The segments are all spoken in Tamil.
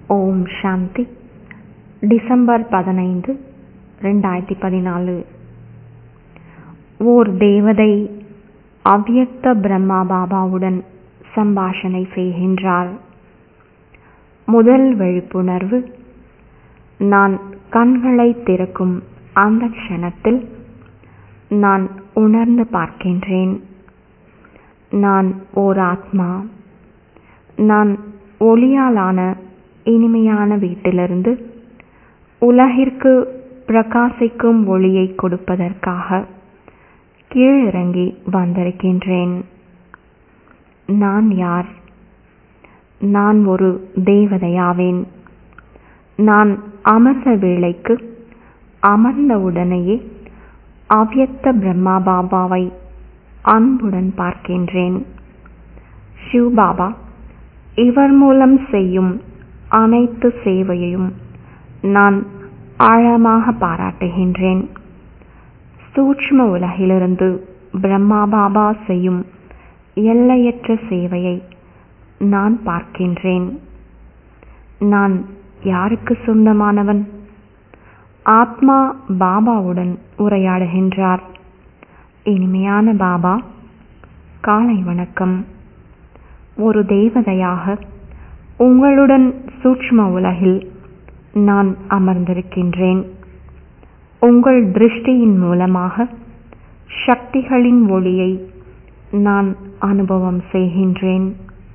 ஓம் சாந்தி டிசம்பர் பதினைந்து ரெண்டாயிரத்தி பதினாலு ஓர் தேவதை அவ்யக்த பிரம்மா பாபாவுடன் சம்பாஷணை செய்கின்றார் முதல் விழிப்புணர்வு நான் கண்களை திறக்கும் அந்த க்ஷணத்தில் நான் உணர்ந்து பார்க்கின்றேன் நான் ஓர் ஆத்மா நான் ஒளியாலான இனிமையான வீட்டிலிருந்து உலகிற்கு பிரகாசிக்கும் ஒளியை கொடுப்பதற்காக கீழிறங்கி வந்திருக்கின்றேன் நான் யார் நான் ஒரு தேவதையாவேன் நான் அமர்ந்த வேளைக்கு அமர்ந்தவுடனேயே அவ்யக்த பிரம்மா பாபாவை அன்புடன் பார்க்கின்றேன் சிவ் பாபா இவர் மூலம் செய்யும் அனைத்து சேவையையும் நான் ஆழமாக பாராட்டுகின்றேன் சூட்ச்ம உலகிலிருந்து பிரம்மா பாபா செய்யும் எல்லையற்ற சேவையை நான் பார்க்கின்றேன் நான் யாருக்கு சொந்தமானவன் ஆத்மா பாபாவுடன் உரையாடுகின்றார் இனிமையான பாபா காலை வணக்கம் ஒரு தேவதையாக உங்களுடன் சூட்ச்ம உலகில் நான் அமர்ந்திருக்கின்றேன் உங்கள் திருஷ்டியின் மூலமாக சக்திகளின் ஒளியை நான் அனுபவம் செய்கின்றேன்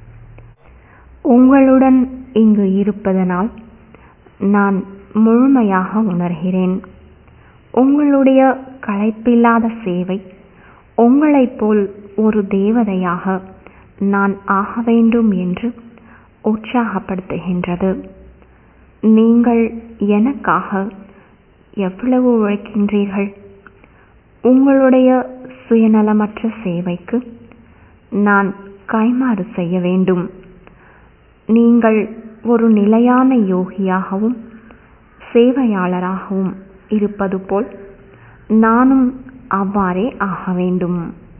உங்களுடன் இங்கு இருப்பதனால் நான் முழுமையாக உணர்கிறேன் உங்களுடைய களைப்பில்லாத சேவை உங்களைப் போல் ஒரு தேவதையாக நான் ஆக வேண்டும் என்று உற்சாகப்படுத்துகின்றது நீங்கள் எனக்காக எவ்வளவு உழைக்கின்றீர்கள் உங்களுடைய சுயநலமற்ற சேவைக்கு நான் கைமாறு செய்ய வேண்டும் நீங்கள் ஒரு நிலையான யோகியாகவும் சேவையாளராகவும் இருப்பது போல் நானும் அவ்வாறே ஆக வேண்டும்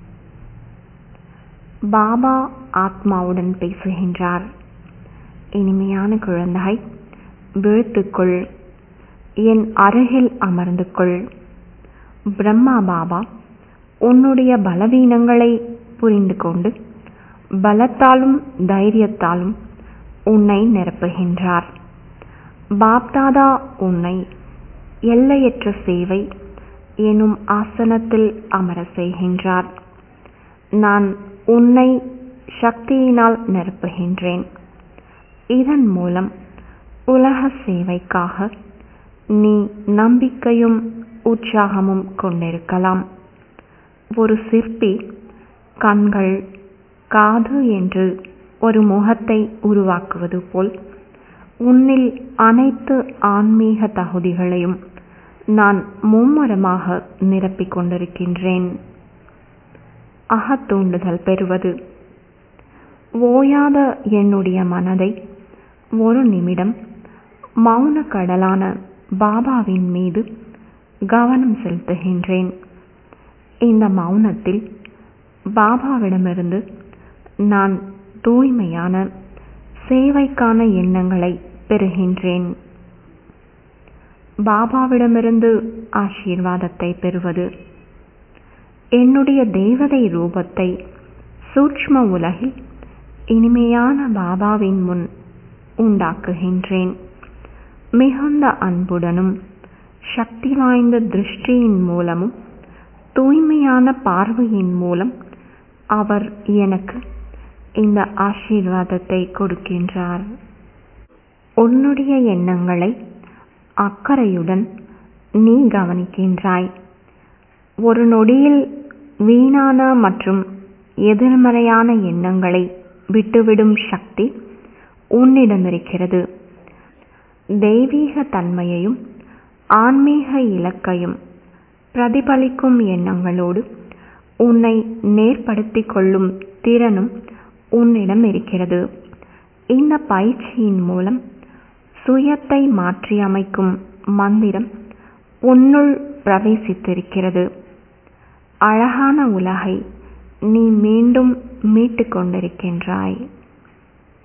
பாபா ஆத்மாவுடன் பேசுகின்றார் இனிமையான குழந்தாய் விழுத்துக்கொள் என் அருகில் அமர்ந்து கொள் பிரம்மா பாபா உன்னுடைய பலவீனங்களை புரிந்து கொண்டு பலத்தாலும் தைரியத்தாலும் உன்னை நிரப்புகின்றார் பாப்தாதா உன்னை எல்லையற்ற சேவை எனும் ஆசனத்தில் அமர செய்கின்றார் நான் உன்னை சக்தியினால் நிரப்புகின்றேன் இதன் மூலம் உலக சேவைக்காக நீ நம்பிக்கையும் உற்சாகமும் கொண்டிருக்கலாம் ஒரு சிற்பி கண்கள் காது என்று ஒரு முகத்தை உருவாக்குவது போல் உன்னில் அனைத்து ஆன்மீக தகுதிகளையும் நான் மும்முரமாக நிரப்பிக் கொண்டிருக்கின்றேன் அகத்தூண்டுதல் பெறுவது ஓயாத என்னுடைய மனதை ஒரு நிமிடம் மௌன கடலான பாபாவின் மீது கவனம் செலுத்துகின்றேன் இந்த மௌனத்தில் பாபாவிடமிருந்து நான் தூய்மையான சேவைக்கான எண்ணங்களை பெறுகின்றேன் பாபாவிடமிருந்து ஆசீர்வாதத்தை பெறுவது என்னுடைய தேவதை ரூபத்தை சூட்ச்ம உலகில் இனிமையான பாபாவின் முன் உண்டாக்குகின்றேன் மிகுந்த அன்புடனும் சக்தி வாய்ந்த திருஷ்டியின் மூலமும் தூய்மையான பார்வையின் மூலம் அவர் எனக்கு இந்த ஆசீர்வாதத்தை கொடுக்கின்றார் உன்னுடைய எண்ணங்களை அக்கறையுடன் நீ கவனிக்கின்றாய் ஒரு நொடியில் வீணான மற்றும் எதிர்மறையான எண்ணங்களை விட்டுவிடும் சக்தி உன்னிடம் இருக்கிறது தெய்வீக தன்மையையும் ஆன்மீக இலக்கையும் பிரதிபலிக்கும் எண்ணங்களோடு உன்னை நேர்படுத்திக் கொள்ளும் திறனும் உன்னிடம் இருக்கிறது இந்த பயிற்சியின் மூலம் சுயத்தை மாற்றியமைக்கும் மந்திரம் உன்னுள் பிரவேசித்திருக்கிறது அழகான உலகை நீ மீண்டும் மீட்டுக் கொண்டிருக்கின்றாய்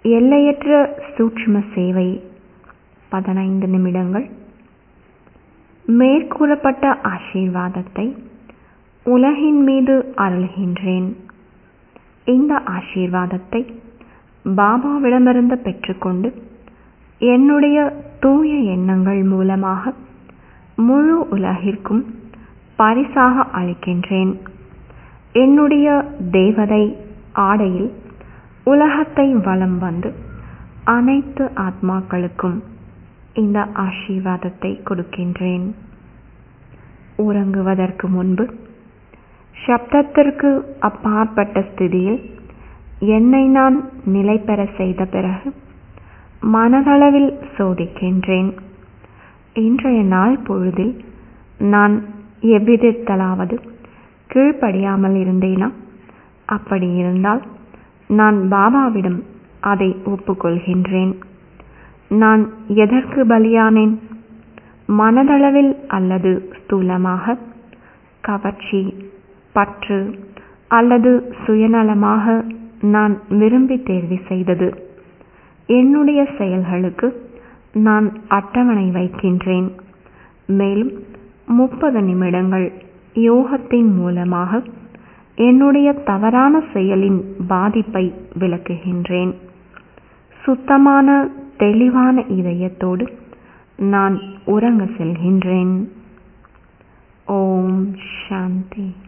எல்லையற்ற சூட்சும சேவை பதினைந்து நிமிடங்கள் மேற்கூறப்பட்ட ஆசீர்வாதத்தை உலகின் மீது அருள்கின்றேன் இந்த ஆசீர்வாதத்தை பாபாவிடமிருந்து பெற்றுக்கொண்டு என்னுடைய தூய எண்ணங்கள் மூலமாக முழு உலகிற்கும் பரிசாக அளிக்கின்றேன் என்னுடைய தேவதை ஆடையில் உலகத்தை வலம் வந்து அனைத்து ஆத்மாக்களுக்கும் இந்த ஆசீர்வாதத்தை கொடுக்கின்றேன் உறங்குவதற்கு முன்பு சப்தத்திற்கு அப்பாற்பட்ட ஸ்திதியில் என்னை நான் நிலை பெற செய்த பிறகு மனதளவில் சோதிக்கின்றேன் இன்றைய நாள் பொழுதில் நான் எவ்விதத்தலாவது கீழ்ப்படியாமல் இருந்தேனா அப்படி இருந்தால் நான் பாபாவிடம் அதை ஒப்புக்கொள்கின்றேன் நான் எதற்கு பலியானேன் மனதளவில் அல்லது ஸ்தூலமாக கவர்ச்சி பற்று அல்லது சுயநலமாக நான் விரும்பி தேர்வு செய்தது என்னுடைய செயல்களுக்கு நான் அட்டவணை வைக்கின்றேன் மேலும் முப்பது நிமிடங்கள் யோகத்தின் மூலமாக என்னுடைய தவறான செயலின் பாதிப்பை விளக்குகின்றேன் சுத்தமான தெளிவான இதயத்தோடு நான் உறங்க செல்கின்றேன் ஓம் சாந்தி